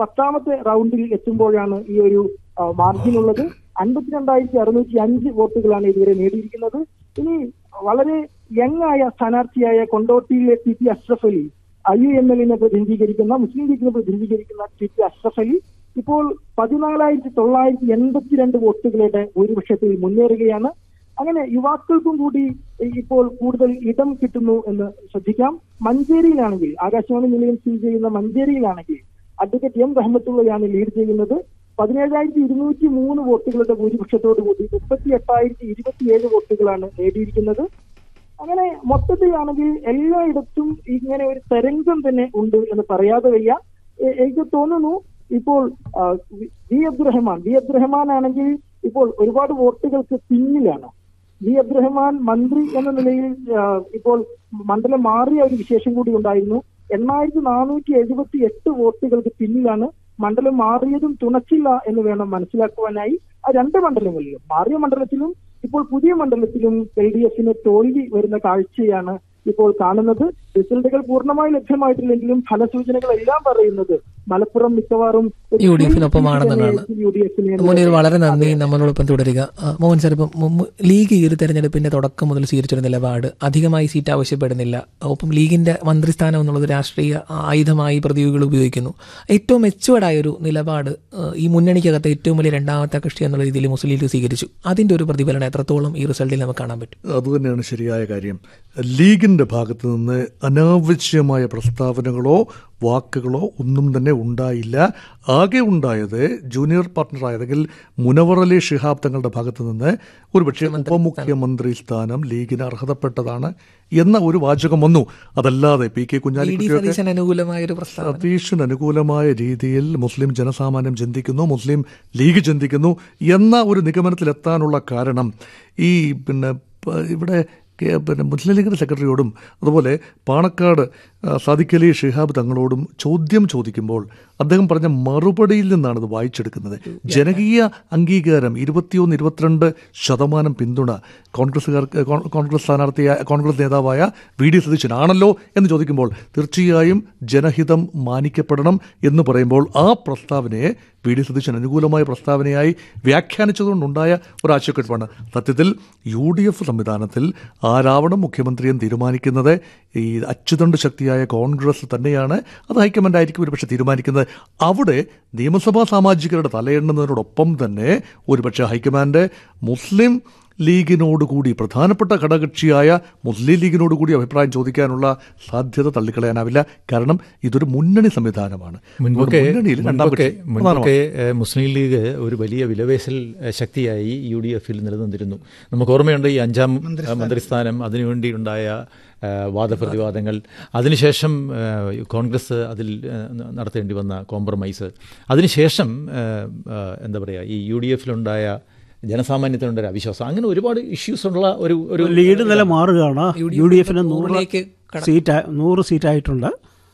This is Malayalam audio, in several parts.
പത്താമത്തെ റൗണ്ടിൽ എത്തുമ്പോഴാണ് ഈ ഒരു മാർജിൻ ഉള്ളത് അൻപത്തിരണ്ടായിരത്തി അറുന്നൂറ്റി അഞ്ച് വോട്ടുകളാണ് ഇതുവരെ നേടിയിരിക്കുന്നത് ഇനി വളരെ യങ് ആയ സ്ഥാനാർത്ഥിയായ കൊണ്ടോട്ടിയിലെ T P Ashraf Ali I U M എല്ലിനെ പ്രതിനിധീകരിക്കുന്ന മുസ്ലിം ലീഗിനെ പ്രതിനിധീകരിക്കുന്ന ടി പി അഷ്റഫ് അലി ഇപ്പോൾ പതിനാലായിരത്തി തൊള്ളായിരത്തി എൺപത്തിരണ്ട് വോട്ടുകളുടെ ഭൂരിപക്ഷത്തിൽ മുന്നേറുകയാണ് അങ്ങനെ യുവാക്കൾക്കും കൂടി ഇപ്പോൾ കൂടുതൽ ഇടം കിട്ടുന്നു എന്ന് ശ്രദ്ധിക്കാം മഞ്ചേരിയിലാണെങ്കിൽ ആകാശവാണി നിലയം സ്ഥിതി ചെയ്യുന്ന മഞ്ചേരിയിലാണെങ്കിൽ അഡ്വക്കേറ്റ് എം റഹ്മത്തുള്ളയാണ് ലീഡ് ചെയ്യുന്നത് പതിനേഴായിരത്തി ഇരുന്നൂറ്റി മൂന്ന് വോട്ടുകളുടെ ഭൂരിപക്ഷത്തോടു കൂടി മുപ്പത്തി എട്ടായിരത്തി ഇരുപത്തിയേഴ് വോട്ടുകളാണ് നേടിയിരിക്കുന്നത് അങ്ങനെ മൊത്തത്തിലാണെങ്കിൽ എല്ലായിടത്തും ഇങ്ങനെ ഒരു തരംഗം തന്നെ ഉണ്ട് എന്ന് പറയാതെ വയ്യ എ- എനിക്ക് തോന്നുന്നു ഇപ്പോൾ ആ, വി അബ്ദുറഹ്മാൻ വി അബ്ദുറഹ്മാൻ ആണെങ്കിൽ ഇപ്പോൾ ഒരുപാട് വോട്ടുകൾക്ക് പിന്നിലാണ് വി അബ്ദുറഹ്മാൻ മന്ത്രി എന്ന നിലയിൽ ആ, ഇപ്പോൾ മണ്ഡലം മാറിയ ഒരു വിശേഷം കൂടി ഉണ്ടായിരുന്നു എണ്ണായിരത്തി നാനൂറ്റി എഴുപത്തി എട്ട് വോട്ടുകൾക്ക് പിന്നിലാണ് മണ്ഡലം മാറിയതും തുണച്ചില്ല എന്ന് വേണം മനസ്സിലാക്കുവാനായി ആ രണ്ട് മണ്ഡലങ്ങളിലും മാറിയ മണ്ഡലത്തിലും ഇപ്പോൾ പുതിയ മണ്ഡലത്തിലും എൽ ഡി എഫിന് തോൽവി വരുന്ന കാഴ്ചയാണ് ഇപ്പോൾ കാണുന്നത് റിസൾട്ടുകൾ പൂർണ്ണമായി ലഭ്യമായിട്ടില്ലെങ്കിലും ഫലസൂചനകളെല്ലാം പറയുന്നത് മലപ്പുറം മിക്കവാറും ഒരു യു ഡി എഫിനൊപ്പമാണെന്നാണ് യു ഡി എഫിന് മുനീർ വളരെ നന്ദി നമ്മളോടൊപ്പം തുടരുക ആ, മോഹൻ സാർ ഇപ്പം മു- മു- ലീഗ് ഈ ഒരു തെരഞ്ഞെടുപ്പിന്റെ തുടക്കം മുതൽ സ്വീകരിച്ചൊരു നിലപാട് അധികമായി സീറ്റ് ആവശ്യപ്പെടുന്നില്ല ഒപ്പം ലീഗിന്റെ മന്ത്രിസ്ഥാനം എന്നുള്ളത് രാഷ്ട്രീയ ആയുധമായി പ്രതിയോഗികൾ ഉപയോഗിക്കുന്നു ഏറ്റവും മെച്ചുവേർഡായ ഒരു നിലപാട് ആ, ഈ മുന്നണിക്കകത്ത് ഏറ്റവും വലിയ രണ്ടാമത്തെ കക്ഷി എന്നുള്ള രീതിയിൽ മുസ്ലിം ലീഗ് സ്വീകരിച്ചു അതിന്റെ ഒരു പ്രതിഫലനം എത്രത്തോളം ഈ റിസൾട്ടിൽ നമുക്ക് കാണാൻ പറ്റും അതുതന്നെയാണ് ശരിയായ കാര്യം ലീഗിന്റെ ഭാഗത്ത് നിന്ന് അനാവശ്യമായ പ്രസ്താവനകളോ വാക്കുകളോ ഒന്നും തന്നെ ഉണ്ടായില്ല ആകെ ഉണ്ടായത് ജൂനിയർ പാർട്ണറായ അല്ലെങ്കിൽ മുനവർ അലി ഷിഹാബ് തങ്ങളുടെ ഭാഗത്ത് നിന്ന് ഒരുപക്ഷെ ഉപമുഖ്യമന്ത്രി സ്ഥാനം ലീഗിന് അർഹതപ്പെട്ടതാണ് എന്ന ഒരു വാചകം വന്നു അതല്ലാതെ പി കെ ഇ ഡി കുഞ്ഞാലിക്കുട്ടിയൊക്കെ സതീശൻ അനുകൂലമായ ഒരു പ്രസ്താവന സതീഷിന് അനുകൂലമായ രീതിയിൽ മുസ്ലിം ജനസാമാന്യം ചിന്തിക്കുന്നു മുസ്ലിം ലീഗ് ചിന്തിക്കുന്നു എന്ന ഒരു നിഗമനത്തിലെത്താനുള്ള കാരണം ഈ പിന്നെ പ- ഇവിടെ കെ- പിന്നെ മുസ്ലിം ലീഗിന്റെ സെക്രട്ടറിയോടും അതുപോലെ പാണക്കാട് ആ, സാദിഖ് അലി ഷിഹാബ് തങ്ങളോടും ചോദ്യം ചോദിക്കുമ്പോൾ അദ്ദേഹം പറഞ്ഞ മറുപടിയിൽ നിന്നാണ് ഇത് വായിച്ചെടുക്കുന്നത് ജനകീയ അംഗീകാരം ഇരുപത്തിയൊന്ന് ഇരുപത്തിരണ്ട് ശതമാനം പിന്തുണ കോൺഗ്രസ്സുകാർക്ക് കോ- കോൺഗ്രസ് സ്ഥാനാർത്ഥിയായ കോൺഗ്രസ് നേതാവായ വി ഡി സതീശനാണല്ലോ എന്ന് ചോദിക്കുമ്പോൾ തീർച്ചയായും ജനഹിതം മാനിക്കപ്പെടണം എന്ന് പറയുമ്പോൾ ആ പ്രസ്താവനയെ വി ഡി സതീശൻ അനുകൂലമായ പ്രസ്താവനയായി വ്യാഖ്യാനിച്ചതുകൊണ്ടുണ്ടായ ഒരു ആശയക്കുഴപ്പാണ് സത്യത്തിൽ യു ഡി എഫ് സംവിധാനത്തിൽ ആരാവണം മുഖ്യമന്ത്രിയെന്ന് തീരുമാനിക്കുന്നത് ഈ അച്ചുതണ്ട് ശക്തിയായ കോൺഗ്രസ് തന്നെയാണ് അത് ഹൈക്കമാൻഡ് ആയിരിക്കും ഒരുപക്ഷെ തീരുമാനിക്കുന്നത് അവിടെ നിയമസഭാ സാമാജികരുടെ തലയെണ്ണുന്നതിനോടൊപ്പം തന്നെ ഒരുപക്ഷെ ഹൈക്കമാൻഡ് മുസ്ലിം ലീഗിനോടുകൂടി പ്രധാനപ്പെട്ട ഘടകകക്ഷിയായ മുസ്ലിം ലീഗിനോടുകൂടി അഭിപ്രായം ചോദിക്കാനുള്ള സാധ്യത തള്ളിക്കളയാനാവില്ല കാരണം ഇതൊരു മുന്നണി സംവിധാനമാണ് മുൻപൊക്കെ അതുകൊണ്ട് മുന്നണിയിൽ രണ്ടാം മുൻപൊക്കെ കക്ഷി മുൻപൊക്കെ ഏഹ്, മുസ്ലിം ലീഗ് ഒരു വലിയ വിലപേശൽ ഏഹ്, ശക്തിയായി യു ഡി എഫിൽ നിലനിന്നിരുന്നു നമുക്ക് ഓർമ്മയുണ്ട് ഈ അഞ്ചാം ഏഹ്, മന്ത്രിസ്ഥാനം അതിനുവേണ്ടിയുണ്ടായ ഏഹ്, വാദപ്രതിവാദങ്ങൾ അതിനുശേഷം ഏഹ്, കോൺഗ്രസ് അതിൽ ഏഹ്, നടത്തേണ്ടി വന്ന കോംപ്രമൈസ് അതിനുശേഷം ഏഹ്, ഏഹ്, എന്താ പറയുക ഈ യു ഡി എഫിലുണ്ടായ ജനസാമാന്യത്തിനുണ്ടായ അവിശ്വാസം അങ്ങനെ ഒരുപാട് ഇഷ്യൂസ് ഉള്ള ഒരു ഒരു ലീഡ് നില മാറുകയാണ് യു ഡി എഫിന് നൂറ് നൂറിലേക്ക് സീറ്റ് നൂറ് സീറ്റായിട്ടുണ്ട്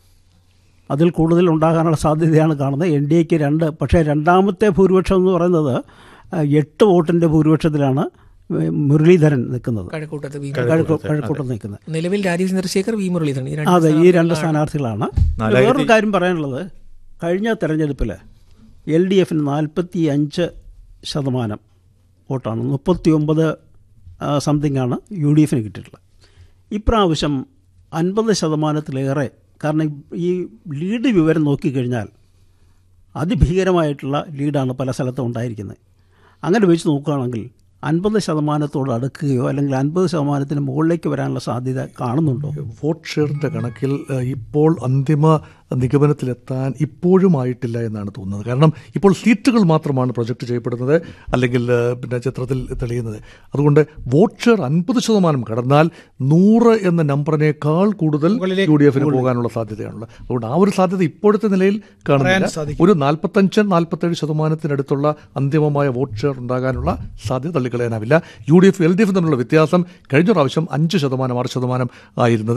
അതിൽ കൂടുതൽ ഉണ്ടാകാനുള്ള സാധ്യതയാണ് കാണുന്നത് എൻ ഡി എക്ക് രണ്ട് പക്ഷേ രണ്ടാമത്തെ ഭൂരിപക്ഷം എന്ന് പറയുന്നത് ആ, എട്ട് വോട്ടിൻ്റെ ഭൂരിപക്ഷത്തിലാണ് മുരളീധരൻ നിൽക്കുന്നത് കഴക്കൂട്ടത്ത് വി കഴക്കൂട്ടം കഴക്കൂട്ടം നിൽക്കുന്നത് നിലവിൽ രാജീവ് ചന്ദ്രശേഖർ വി മുരളീധരൻ ഈ രണ്ട് അതെ ഈ രണ്ട് സ്ഥാനാർത്ഥികളാണ് നാലായിരത്തി- വേറൊരു കാര്യം പറയാനുള്ളത് കഴിഞ്ഞ തെരഞ്ഞെടുപ്പിൽ എൽ ഡി എഫിന് നാൽപ്പത്തി അഞ്ച് ശതമാനം വോട്ടാണ് മുപ്പത്തി ഒമ്പത് സംതിങ് ആണ് യു ഡി എഫിന് കിട്ടിയിട്ടുള്ളത് ഇപ്രാവശ്യം അൻപത് ശതമാനത്തിലേറെ കാരണം ഈ ലീഡ് വിവരം നോക്കിക്കഴിഞ്ഞാൽ അതിഭീകരമായിട്ടുള്ള ലീഡാണ് പല സ്ഥലത്തും ഉണ്ടായിരിക്കുന്നത് അങ്ങനെ വെച്ച് നോക്കുകയാണെങ്കിൽ അൻപത് ശതമാനത്തോട് അടുക്കുകയോ അല്ലെങ്കിൽ അൻപത് ശതമാനത്തിന് മുകളിലേക്ക് വരാനുള്ള സാധ്യത കാണുന്നുണ്ടോ വോട്ട് ഷെയറിന്റെ കണക്കിൽ ഏഹ്, ഇപ്പോൾ അന്തിമ നിഗമനത്തിലെത്താൻ ഇപ്പോഴും ആയിട്ടില്ല എന്നാണ് തോന്നുന്നത് കാരണം ഇപ്പോൾ സീറ്റുകൾ മാത്രമാണ് പ്രൊജക്ട് ചെയ്യപ്പെടുന്നത് അല്ലെങ്കിൽ ഏഹ്, പിന്നെ ചിത്രത്തിൽ തെളിയുന്നത് അതുകൊണ്ട് വോട്ട് ഷെയർ അൻപത് ശതമാനം കടന്നാൽ നൂറ് എന്ന നമ്പറിനേക്കാൾ കൂടുതൽ യു ഡി എഫിന് പോകാനുള്ള സാധ്യതയാണുള്ളത് അതുകൊണ്ട് ആ ഒരു സാധ്യത ഇപ്പോഴത്തെ നിലയിൽ കാണുന്നില്ല ഒരു നാൽപ്പത്തഞ്ച് നാൽപ്പത്തേഴ് ശതമാനത്തിനടുത്തുള്ള അന്തിമമായ വോട്ട് ഷെയർ ഉണ്ടാകാനുള്ള സാധ്യത തള്ളിക്കളയാനാവില്ല U D F L D F തമ്മിലുള്ള വ്യത്യാസം കഴിഞ്ഞ പ്രാവശ്യം അഞ്ച് ശതമാനം ആറ് ശതമാനം ആയിരുന്നത്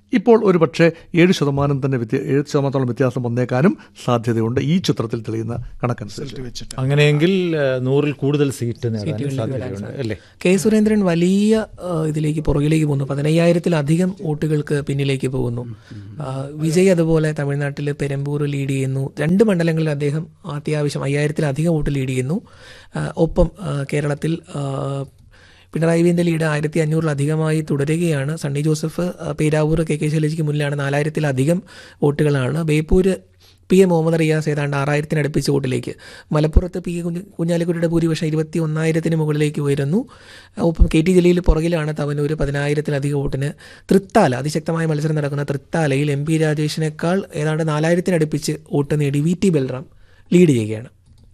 ഇപ്പോൾ ഒരു പക്ഷേ ഏഴ് ശതമാനം തന്നെ വ്യത്യ ഏഴ് ശതമാനത്തോളം വ്യത്യാസം വന്നേക്കാനും സാധ്യതയുണ്ട് ഈ ചിത്രത്തിൽ തെളിയുന്ന കണക്കനുസരിച്ച് വെച്ചിട്ട് അങ്ങനെയെങ്കിൽ ആ, നൂറിൽ കൂടുതൽ സീറ്റ് നേടാൻ സാധ്യതയുണ്ട് അല്ലേ കെ സുരേന്ദ്രൻ വലിയ ആ, ഇതിലേക്ക് പുറകിലേക്ക് പോകുന്നു പതിനയ്യായിരത്തിലധികം വോട്ടുകൾക്ക് പിന്നിലേക്ക് പോകുന്നു ആ, വിജയ് അതുപോലെ തമിഴ്നാട്ടിൽ പെരമ്പൂർ ലീഡ് ചെയ്യുന്നു രണ്ട് മണ്ഡലങ്ങളിൽ അദ്ദേഹം അത്യാവശ്യം അയ്യായിരത്തിലധികം വോട്ട് ലീഡ് ചെയ്യുന്നു ആ, ഒപ്പം ആ, കേരളത്തിൽ ആ, പിണറായി വിജയന്റെ ലീഡ് ആയിരത്തി അഞ്ഞൂറിലധികമായി തുടരുകയാണ് സണ്ണി ജോസഫ് ആ, പേരാവൂർ കെ കെ ശൈലജയ്ക്ക് മുന്നിലാണ് നാലായിരത്തിലധികം വോട്ടുകളാണ് ബേപ്പൂര് പി എ മുഹമ്മദ് റിയാസ് ഏതാണ്ട് ആറായിരത്തിന് അടുപ്പിച്ച് വോട്ടിലേക്ക് മലപ്പുറത്ത് പി എ കുഞ്ഞ് കുഞ്ഞാലിക്കുട്ടിയുടെ ഭൂരിപക്ഷം ഇരുപത്തി ഒന്നായിരത്തിന് മുകളിലേക്ക് ഉയരുന്നു ഒപ്പം കെ ടി ജലീൽ പുറകിലാണ് തവനൂർ പതിനായിരത്തിലധികം വോട്ടിന് തൃത്താല അതിശക്തമായ മത്സരം നടക്കുന്ന തൃത്താലയിൽ എം പി രാജേഷിനേക്കാൾ ഏതാണ്ട് നാലായിരത്തിനടുപ്പിച്ച് വോട്ട് നേടി വി ടി ബൽറാം ലീഡ് ചെയ്യുകയാണ്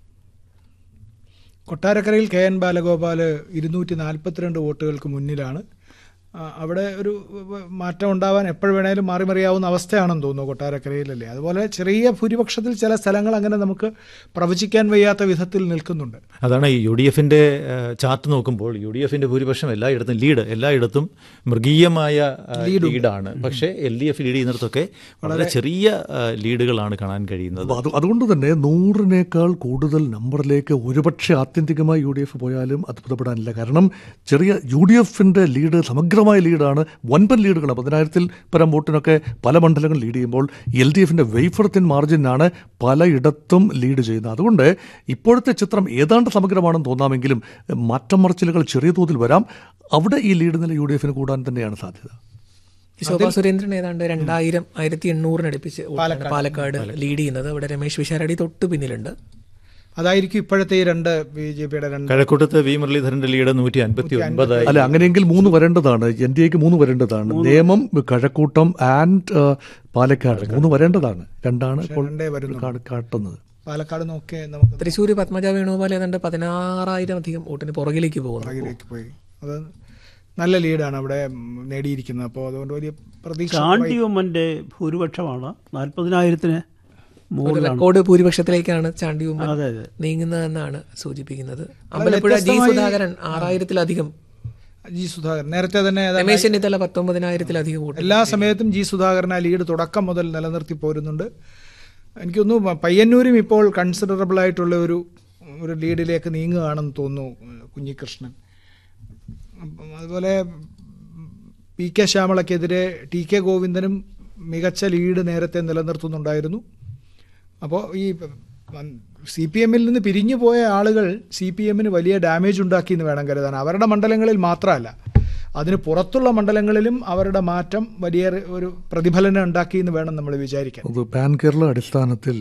കൊട്ടാരക്കരയിൽ കെ എൻ ബാലഗോപാൽ ഇരുന്നൂറ്റി നാൽപ്പത്തിരണ്ട് വോട്ടുകൾക്ക് മുന്നിലാണ് ആ, അവിടെ ഒരു വ- മാറ്റം ഉണ്ടാവാൻ എപ്പോഴും വേണേലും മാറി മറിയാവുന്ന അവസ്ഥയാണെന്ന് തോന്നുന്നു കൊട്ടാരക്കരയിലല്ലേ അതുപോലെ ചെറിയ ഭൂരിപക്ഷത്തിൽ ചില സ്ഥലങ്ങൾ അങ്ങനെ നമുക്ക് പ്രവചിക്കാൻ വയ്യാത്ത വിധത്തിൽ നിൽക്കുന്നുണ്ട് അതാണ് ഈ യു ഡി എഫിന്റെ ചാർട്ട് നോക്കുമ്പോൾ യു ഡി എഫിന്റെ ഭൂരിപക്ഷം എല്ലായിടത്തും ലീഡ് എല്ലായിടത്തും മൃഗീയമായ ആ, ലീഡാണ് പക്ഷേ എൽ ഡി എഫ് ലീഡ് ചെയ്യുന്നിടത്തൊക്കെ വളരെ ചെറിയ ആ, ലീഡുകളാണ് കാണാൻ കഴിയുന്നത് അപ്പോൾ അത് അതുകൊണ്ട് തന്നെ നൂറിനേക്കാൾ കൂടുതൽ നമ്പറിലേക്ക് ഒരുപക്ഷെ ആത്യന്തികമായി യു ഡി എഫ് പോയാലും അത്ഭുതപ്പെടാനില്ല കാരണം ചെറിയ യു ഡി എഫിൻ്റെ ലീഡ് സമഗ്രമായ ലീഡാണ് വൻപൻ ലീഡുകൾ പതിനായിരത്തിൽ പരം വോട്ടിനൊക്കെ പല മണ്ഡലങ്ങൾ ലീഡ് ചെയ്യുമ്പോൾ എൽ ഡി എഫിൻ്റെ വെയ്ഫർ തിൻ മാർജിനാണ് പലയിടത്തും ലീഡ് ചെയ്യുന്നത് അതുകൊണ്ട് ഇപ്പോഴത്തെ ചിത്രം ഏതാണ്ട് സമഗ്രമാണെന്ന് തോന്നാമെങ്കിലും മാറ്റം മറിച്ചിലുകൾ ചെറിയ തോതിൽ വരാം അവിടെ ഈ ലീഡ് നില യു ഡി എഫിന് കൂടാൻ തന്നെയാണ് സാധ്യത ശോഭാ സുരേന്ദ്രൻ ഏതാണ്ട് രണ്ടായിരം ആയിരത്തി എണ്ണൂറിനടുപ്പിച്ച് വോട്ടാണ് പാലക്കാട് ലീഡ് ചെയ്യുന്നത് അവിടെ രമേശ് വിശാരടി തൊട്ട് പിന്നിലുണ്ട് അതായിരിക്കും ഇപ്പോഴത്തെ ഈ രണ്ട് ബി ജെ പിയുടെ രണ്ട് കഴക്കൂട്ടത്ത് വി മുരളീധരന്റെ ലീഡ് നൂറ്റി അൻപത്തി ഒൻപതായി അല്ല അങ്ങനെയെങ്കിൽ മൂന്ന് വരേണ്ടതാണ് എൻ ഡി എക്ക് മൂന്ന് വരേണ്ടതാണ് നിയമം കഴക്കൂട്ടം ആൻഡ് പാലക്കാട് മൂന്ന് വരേണ്ടതാണ് രണ്ടാണ് ഇപ്പോൾ രണ്ടേ വരുന്നുള്ളൂ. കാ- കാട്ടുന്നത് പാലക്കാട് നോക്കി നമുക്ക് തൃശ്ശൂർ പത്മജ വേണുഗോപാൽ ഏതാണ്ട് പതിനാറായിരം അധികം വോട്ടിന് പുറകിലേക്ക് പോകുന്നു പുറകിലേക്ക് പോയി അത് നല്ല ലീഡാണ് അവിടെ ഉം, നേടിയിരിക്കുന്നത് അപ്പോൾ അതുകൊണ്ട് വലിയ പ്രതീക്ഷ ചാണ്ടി ഉമ്മന്റെ ഭൂരിപക്ഷമാണ് നാൽപ്പതിനായിരത്തിന് ഒരു മുകളിലാണ് റെക്കോർഡ് ഭൂരിപക്ഷത്തിലേക്കാണ് ചാണ്ടി ഉമ്മൻ അതെ അതെ നീങ്ങുന്നതെന്നാണ് സൂചിപ്പിക്കുന്നത് അമ്പലപ്പുഴ ജി വ്യത്യസ്തമായി- സുധാകരൻ ആറായിരത്തിലധികം ജി സുധാകരൻ നേരത്തെ തന്നെ ഏതാണ്ട് രമേശ് ചെന്നിത്തല പത്തൊമ്പതിനായിരത്തിലധികം വോട്ട് എല്ലാ സമയത്തും ജി സുധാകരൻ ആ ലീഡ് തുടക്കം മുതൽ നിലനിർത്തി പോരുന്നുണ്ട് എനിക്കൊന്നു പയ്യന്നൂരും ഇപ്പോൾ കൺസിഡറബിൾ ആയിട്ടുള്ള ഒരു ഒരു ലീഡിലേക്ക് നീങ്ങുകയാണെന്ന് തോന്നുന്നു കുഞ്ഞികൃഷ്ണൻ അപ്പം അതുപോലെ പി കെ ശ്യാമളയ്ക്കെതിരെ ടി കെ ഗോവിന്ദനും മികച്ച ലീഡ് നേരത്തെ നിലനിർത്തുന്നുണ്ടായിരുന്നു അപ്പോൾ ഈ സി പി എമ്മിൽ നിന്ന് പിരിഞ്ഞു പോയ ആളുകൾ സി പി എമ്മിന് വലിയ ഡാമേജ് ഉണ്ടാക്കി എന്ന് വേണം കരുതാൻ അവരുടെ മണ്ഡലങ്ങളിൽ മാത്രമല്ല അതിന് പുറത്തുള്ള മണ്ഡലങ്ങളിലും അവരുടെ മാറ്റം വലിയ ഒരു പ്രതിഫലനം ഉണ്ടാക്കി എന്ന് വേണം നമ്മൾ വിചാരിക്കാൻ അത് പാൻ കേരള അടിസ്ഥാനത്തിൽ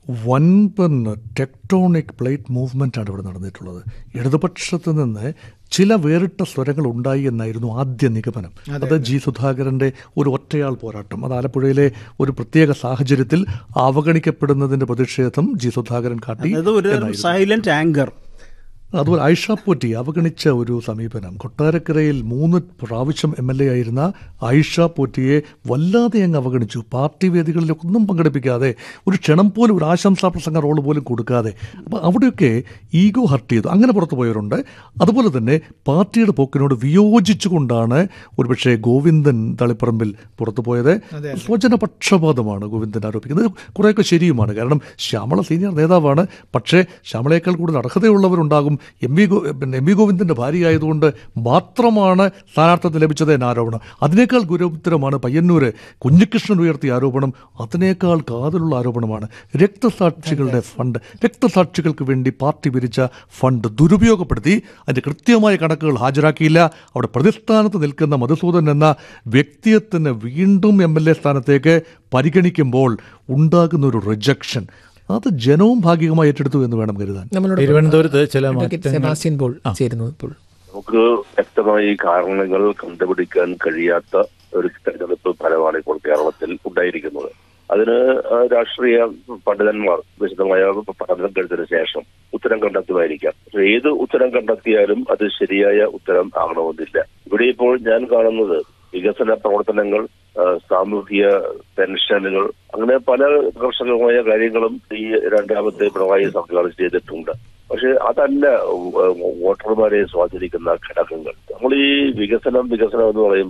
വൻപൻ ടെക്ടോണിക് പ്ലേറ്റ് മൂവ്മെൻ്റ് ആണ് ഇവിടെ നടന്നിട്ടുള്ളത് ഇടതുപക്ഷത്ത് നിന്ന് ചില വേറിട്ട സ്വരങ്ങൾ ഉണ്ടായി എന്നായിരുന്നു ആദ്യ നിഗമനം അത് ജി സുധാകരന്റെ ഒരു ഒറ്റയാൾ പോരാട്ടം അത് ആലപ്പുഴയിലെ ഒരു പ്രത്യേക സാഹചര്യത്തിൽ അവഗണിക്കപ്പെടുന്നതിന്റെ പ്രതിഷേധം ജി സുധാകരൻ കാട്ടി അത് ഒരു സൈലന്റ് ആങ്കർ അതുപോലെ ഐഷ പോറ്റി അവഗണിച്ച ഒരു സമീപനം കൊട്ടാരക്കരയിൽ മൂന്ന് പ്രാവശ്യം എം എൽ എ ആയിരുന്ന ഐഷ പോറ്റിയെ വല്ലാതെ അങ്ങ് അവഗണിച്ചു പാർട്ടി വേദികളിലൊന്നും പങ്കെടുപ്പിക്കാതെ ഒരു ക്ഷണം പോലും ഒരു ആശംസാ പ്രസംഗ റോള് പോലും കൊടുക്കാതെ അപ്പോൾ അവിടെയൊക്കെ ഈഗോ ഹർട്ട് ചെയ്തു അങ്ങനെ പുറത്തു പോയവരുണ്ട് അതുപോലെ തന്നെ പാർട്ടിയുടെ പോക്കിനോട് വിയോജിച്ചുകൊണ്ടാണ് ഒരുപക്ഷെ ഗോവിന്ദൻ തളിപ്പറമ്പിൽ പുറത്തു പോയത് സ്വജനപക്ഷപാതമാണ് ഗോവിന്ദൻ ആരോപിക്കുന്നത് കുറേയൊക്കെ ശരിയുമാണ് കാരണം ശ്യാമള സീനിയർ നേതാവാണ് പക്ഷേ ശ്യാമളയേക്കാൾ കൂടുതൽ അർഹതയുള്ളവരുണ്ടാകും എം വി ഗോ പിന്നെ എം വി ഗോവിന്ദൻ്റെ ഭാര്യയായതുകൊണ്ട് മാത്രമാണ് സ്ഥാനാർത്ഥിത്വം ലഭിച്ചത് എന്ന ആരോപണം അതിനേക്കാൾ ഗുരുതരമാണ് പയ്യന്നൂര് കുഞ്ഞികൃഷ്ണൻ ഉയർത്തിയ ആരോപണം അതിനേക്കാൾ കാതലുള്ള ആരോപണമാണ് രക്തസാക്ഷികളുടെ ഫണ്ട് രക്തസാക്ഷികൾക്ക് വേണ്ടി പാർട്ടി പിരിച്ച ഫണ്ട് ദുരുപയോഗപ്പെടുത്തി അതിന്റെ കൃത്യമായ കണക്കുകൾ ഹാജരാക്കിയില്ല അവിടെ പ്രതിസ്ഥാനത്ത് നിൽക്കുന്ന മധുസൂദൻ എന്ന വ്യക്തിയെ തന്നെ വീണ്ടും എം എൽ എ സ്ഥാനത്തേക്ക് പരിഗണിക്കുമ്പോൾ ഉണ്ടാകുന്ന ഒരു റിജക്ഷൻ അത് ജനവും ഭാഗികമായി ഏറ്റെടുത്തു എന്ന് വേണം കരുതാൻ നമ്മളോട് തിരുവനന്തപുരത്ത് ചില അഡ്വക്കേറ്റ് മാറ്റങ്ങൾ സെബാസ്റ്റ്യൻ പോൾ ചേരുന്നു ഇപ്പോൾ നമുക്ക് വ്യക്തമായി കാരണങ്ങൾ കണ്ടുപിടിക്കാൻ കഴിയാത്ത ഒരു തെരഞ്ഞെടുപ്പ് ഫലമാണ് ഇപ്പോൾ കേരളത്തിൽ ഉണ്ടായിരിക്കുന്നത് അതിന് ആ, രാഷ്ട്രീയ പണ്ഡിതന്മാർ വിശദമായ പഠനം കഴിഞ്ഞതിന് ശേഷം ഉത്തരം കണ്ടെത്തുമായിരിക്കാം പക്ഷേ ഏത് ഉത്തരം കണ്ടെത്തിയാലും അത് ശരിയായ ഉത്തരം ആകണമെന്നില്ല ഇവിടെ ഇപ്പോൾ ഞാൻ കാണുന്നത് വികസന പ്രവർത്തനങ്ങൾ ആ, സാമൂഹിക പെൻഷനുകൾ അങ്ങനെ പല ആകർഷകമായ കാര്യങ്ങളും ഈ രണ്ടാമത്തെ പിണറായി സർക്കാർ ചെയ്തിട്ടുണ്ട് പക്ഷെ അതല്ല വ- വോട്ടർമാരെ സ്വാധീനിക്കുന്ന ഘടകങ്ങൾ നമ്മൾ ഈ വികസനം വികസനം എന്ന് പറയുമ്പോൾ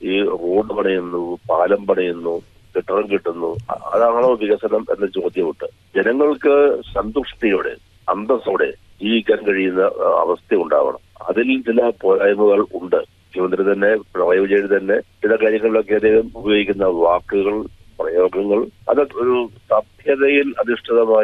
ഈ റോഡ് പണിയുന്നു പാലം പണിയുന്നു കെട്ടിടം കിട്ടുന്നു അ- അതാണോ വികസനം എന്ന ചോദ്യമുണ്ട് ജനങ്ങൾക്ക് സന്തുഷ്ടിയോടെ അന്തസ്സോടെ ജീവിക്കാൻ കഴിയുന്ന ആ, അവസ്ഥ ഉണ്ടാവണം അതിൽ ചില പോരായ്മകൾ ഉണ്ട് മുഖ്യമന്ത്രി തന്നെ പിണറായി വിജയൻ തന്നെ ചില കാര്യങ്ങളിലൊക്കെ അദ്ദേഹം ഉപയോഗിക്കുന്ന വാക്കുകൾ പ്രയോഗങ്ങൾ അത് ഒരു സഭ്യതയിൽ അധിഷ്ഠിതമായ